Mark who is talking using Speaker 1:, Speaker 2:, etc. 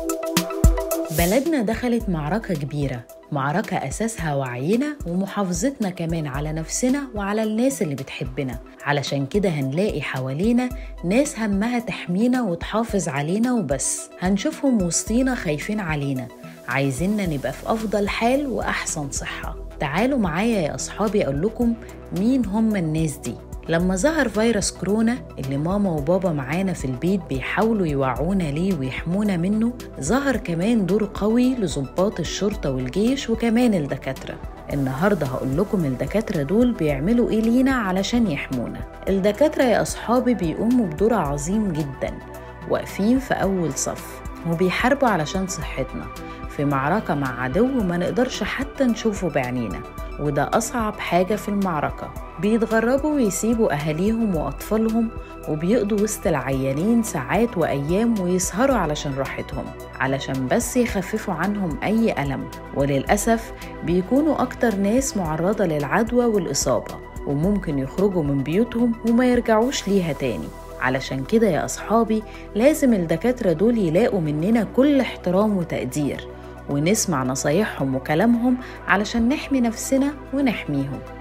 Speaker 1: بلدنا دخلت معركة كبيرة معركة أساسها وعينا ومحافظتنا كمان على نفسنا وعلى الناس اللي بتحبنا علشان كده هنلاقي حوالينا ناس همها تحمينا وتحافظ علينا وبس هنشوفهم وسطينا خايفين علينا عايزيننا نبقى في أفضل حال وأحسن صحة تعالوا معايا يا أصحابي أقول لكم مين هم الناس دي لما ظهر فيروس كورونا اللي ماما وبابا معانا في البيت بيحاولوا يوعونا ليه ويحمونا منه ظهر كمان دور قوي لضباط الشرطة والجيش وكمان الدكاترة النهاردة هقول لكم الدكاترة دول بيعملوا ايه لينا علشان يحمونا الدكاترة يا أصحابي بيقوموا بدور عظيم جدا واقفين في أول صف وبيحاربوا علشان صحتنا في معركة مع عدو ما نقدرش حتى نشوفه بعينينا وده أصعب حاجة في المعركة بيتغربوا ويسيبوا أهاليهم وأطفالهم وبيقضوا وسط العيانين ساعات وأيام ويسهروا علشان راحتهم علشان بس يخففوا عنهم أي ألم وللأسف بيكونوا أكتر ناس معرضة للعدوى والإصابة وممكن يخرجوا من بيوتهم وما يرجعوش ليها تاني علشان كده يا أصحابي لازم الدكاترة دول يلاقوا مننا كل احترام وتقدير ونسمع نصايحهم وكلامهم علشان نحمي نفسنا ونحميهم